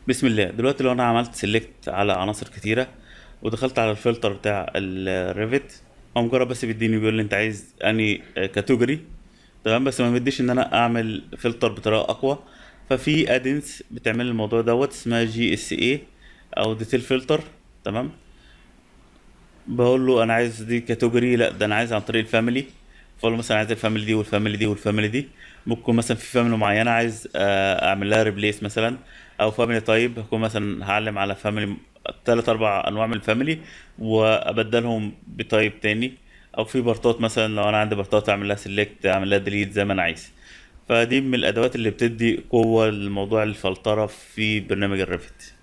بسم الله دلوقتي لو انا عملت سيلكت على عناصر كتيره ودخلت على الفلتر بتاع الريفت هو مجرد بس بيديني بيقول لي انت عايز اني كاتيجوري تمام بس ما بيديش ان انا اعمل فلتر بطريقه اقوى ففي ادنس بتعمل الموضوع دوت اسمها جي اس اي او ديتيل فلتر تمام بقول له انا عايز دي كاتيجوري لا ده انا عايز عن طريق الفاميلي فاقول له مثلا عايز الفاميلي دي والفاميلي دي والفاميلي دي ممكن مثلا في فاميلي معينه عايز آه، اعمل لها ريبليس مثلا او فاميلي طيب هكون مثلا هعلم على فاميلي تلات اربع انواع من الفاميلي وابدلهم بطيب تاني او في بارتات مثلا لو انا عندي بارتات اعمل لها سيلكت اعمل لها ديليت زي ما انا عايز فدي من الادوات اللي بتدي قوه لموضوع الفلتره في برنامج الريفت